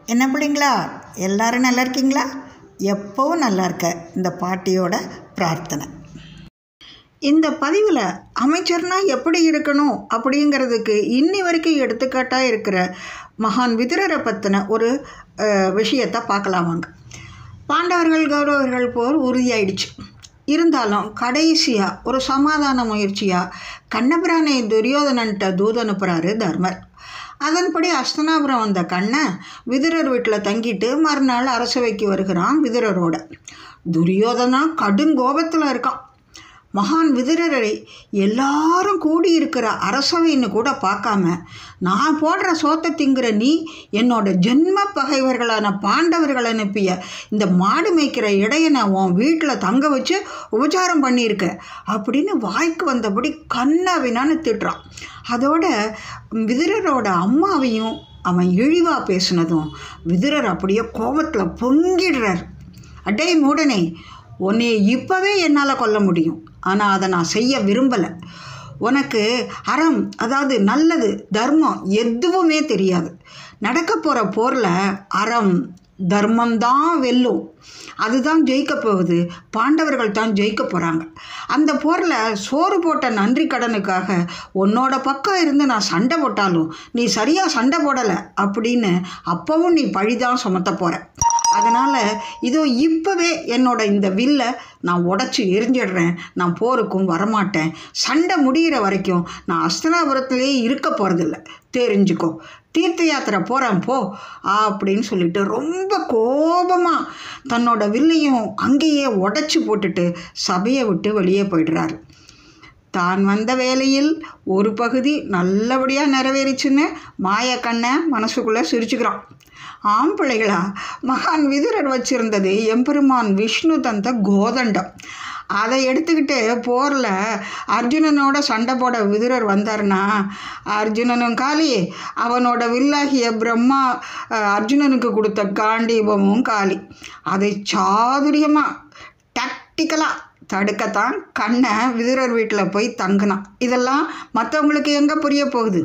என்ன பிள்ளைங்களா எல்லாரும் நல்லா இருக்கீங்களா எப்போவும் நல்லா இருக்க இந்த பாட்டியோட பிரார்த்தனை இந்த பதிவில் அமைச்சர்னா எப்படி இருக்கணும் அப்படிங்கிறதுக்கு இன்னி வரைக்கும் எடுத்துக்காட்டாக இருக்கிற மகான் விதுரரை பற்றின ஒரு அஹ், விஷயத்தை பார்க்கலாம் வாங்க பாண்டவர்கள் கௌரவர்கள் போர் உறுதியாயிடுச்சு இருந்தாலும் கடைசியாக ஒரு சமாதான முயற்சியாக கண்ணபிரானை துரியோதனன்ட்ட தூது அனுப்புகிறாரு தர்மர் அதன்படி அஸ்தனாபுரம் வந்த கண்ணன் விதுரர் வீட்டில் தங்கிட்டு மறுநாள் அரசவைக்கு வருகிறான் விதுரரோட துரியோதனா கடுங்கோபத்தில் இருக்கான் மகான் விதுரரை எல்லாரும் கூடியிருக்கிற அரசவைன்னு கூட பார்க்காம நான் போடுற சோத்தை திங்கிற நீ என்னோட ஜென்ம பகைவர்களான பாண்டவர்கள் அனுப்பிய இந்த மாடு மேய்க்கிற இடையனை உன் வீட்டில் தங்க வச்சு உபச்சாரம் பண்ணியிருக்க அப்படின்னு வாய்க்கு வந்தபடி கண்ணாவினான்னு திட்டுறான் அதோட விதுரரோட அம்மாவையும் அவன் இழிவாக பேசினதும் விதுரர் அப்படியே கோபத்தில் பொங்கிடுறார் அடே மூடனே உன்னை இப்போவே என்னால் கொல்ல முடியும் ஆனால் அதை நான் செய்ய விரும்பலை உனக்கு அறம் அதாவது நல்லது தர்மம் எதுவுமே தெரியாது நடக்க போகிற போரில் அறம் தர்மம்தான் வெல்லும் அதுதான் ஜெயிக்க போகுது பாண்டவர்கள் தான் ஜெயிக்க போகிறாங்க அந்த போரில் சோறு போட்ட நன்றி கடனுக்காக உன்னோட பக்கம் இருந்து நான் சண்டை போட்டாலும் நீ சரியாக சண்டை போடலை அப்படின்னு அப்போவும் நீ பழிதான் சுமத்த போகிற அதனால் இதோ இப்போவே என்னோட இந்த வில்லை நான் உடச்சி எரிஞ்சிடுறேன் நான் போருக்கும் வரமாட்டேன் சண்டை முடிகிற வரைக்கும் நான் அஸ்தனாபுரத்திலே இருக்க போகிறதில்ல தெரிஞ்சுக்கோ தீர்த்த யாத்திரை போகிறேன் போ அப்படின்னு சொல்லிட்டு ரொம்ப கோபமாக தன்னோட வில்லையும் அங்கேயே உடச்சி போட்டுட்டு சபையை விட்டு வெளியே போயிடுறாரு தான் வந்த வேலையில் ஒரு பகுதி நல்லபடியாக நிறைவேறிச்சுன்னு மாயக்கண்ணை மனசுக்குள்ளே சிரிச்சுக்கிறான் ஆம் பிள்ளைகளா மகான் விதுரர் வச்சிருந்தது எம்பெருமான் விஷ்ணு தந்த கோதண்டம் அதை எடுத்துக்கிட்டு போரில் அர்ஜுனனோட சண்டை போட விதுரர் வந்தார்னா அர்ஜுனனும் காலி அவனோட வில்லாகிய பிரம்மா அஹ், அர்ஜுனனுக்கு கொடுத்த காண்டீபமும் காலி அதை சாதுரியமாக டாக்டிக்கலாக தடுக்கத்தான் கண்ணை விதுரர் வீட்டில் போய் தங்கினான் இதெல்லாம் மற்றவங்களுக்கு எங்கே புரிய போகுது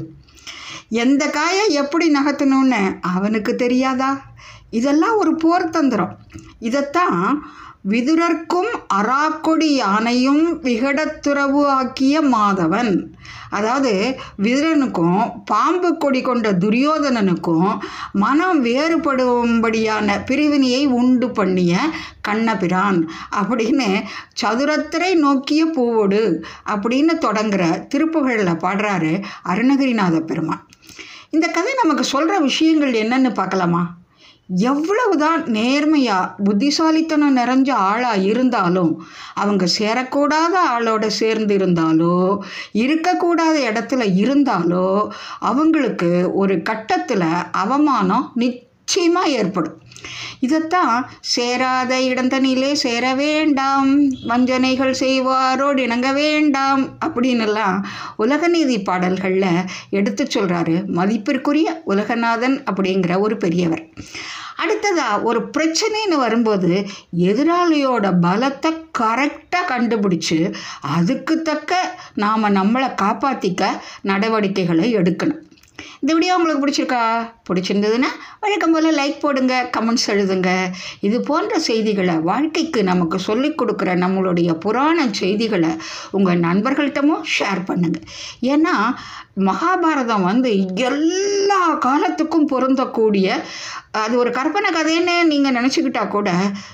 எந்த காயை எப்படி நகர்த்தணும்னு அவனுக்கு தெரியாதா இதெல்லாம் ஒரு போர் தந்திரம் இதைத்தான் விதுரர்க்கும் அராக்கொடி யானையும் விகடத்துறவு ஆக்கிய மாதவன் அதாவது விதுரனுக்கும் பாம்பு கொடி கொண்ட துரியோதனனுக்கும் மனம் வேறுபடும்படியான பிரிவினையை உண்டு பண்ணிய கண்ணபிரான் அப்படின்னு சதுரத்திரை நோக்கிய பூவோடு அப்படின்னு தொடங்குற திருப்புகழில் பாடுறாரு அருணகிரிநாத பெருமான் இந்த கதை நமக்கு சொல்கிற விஷயங்கள் என்னன்னு பார்க்கலாமா எவ்வளவுதான் நேர்மையாக புத்திசாலித்தனம் நிறைஞ்ச ஆளாக இருந்தாலும் அவங்க சேரக்கூடாத ஆளோட சேர்ந்து இருந்தாலோ இருக்கக்கூடாத இடத்துல இருந்தாலோ அவங்களுக்கு ஒரு கட்டத்தில் அவமானம் நிச்சயமாக ஏற்படும் இதைத்தான் சேராத இடந்தனிலே சேர வேண்டாம் வஞ்சனைகள் செய்வாரோடு இணங்க வேண்டாம் அப்படின்னுலாம் உலகநீதி பாடல்களில் எடுத்து சொல்கிறாரு மதிப்பிற்குரிய உலகநாதன் அப்படிங்கிற ஒரு பெரியவர் அடுத்ததா ஒரு பிரச்சனைன்னு வரும்போது எதிராளியோட பலத்தை கரெக்டாக கண்டுபிடிச்சு அதுக்கு தக்க நாம் நம்மளை காப்பாற்றிக்க நடவடிக்கைகளை எடுக்கணும் இந்த வீடியோ உங்களுக்கு பிடிச்சிருக்கா பிடிச்சிருந்ததுன்னா வழக்கம் போல் லைக் போடுங்க கமெண்ட்ஸ் எழுதுங்க இது போன்ற செய்திகளை வாழ்க்கைக்கு நமக்கு சொல்லிக் கொடுக்குற நம்மளுடைய புராண செய்திகளை உங்கள் நண்பர்கள்ட்டமும் ஷேர் பண்ணுங்கள் ஏன்னா மகாபாரதம் வந்து எல்லா காலத்துக்கும் பொருந்தக்கூடிய அது ஒரு கற்பனை கதைன்னு நீங்கள் நினச்சிக்கிட்டா கூட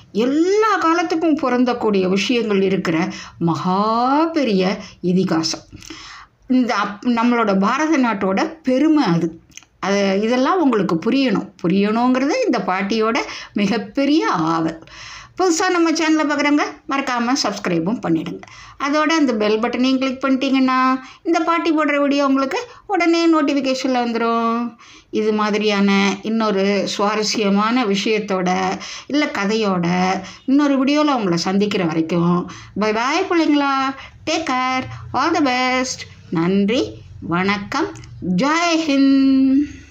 எல்லா காலத்துக்கும் பொருந்தக்கூடிய விஷயங்கள் இருக்கிற மகா பெரிய இதிகாசம் இந்த அப் நம்மளோட பாரத நாட்டோட பெருமை அது அது இதெல்லாம் உங்களுக்கு புரியணும் புரியணுங்கிறது இந்த பாட்டியோட மிகப்பெரிய ஆவல் புதுசாக நம்ம சேனலை பார்க்குறவங்க மறக்காமல் சப்ஸ்கிரைபும் பண்ணிடுங்க அதோட அந்த பெல் பட்டனையும் கிளிக் பண்ணிட்டீங்கன்னா இந்த பாட்டி போடுற வீடியோ உங்களுக்கு உடனே நோட்டிஃபிகேஷனில் வந்துடும் இது மாதிரியான இன்னொரு சுவாரஸ்யமான விஷயத்தோட இல்லை கதையோட இன்னொரு வீடியோவில் உங்களை சந்திக்கிற வரைக்கும் பை பாய் பிள்ளைங்களா take care all the best நன்றி வணக்கம் ஜெய் ஹிந்த்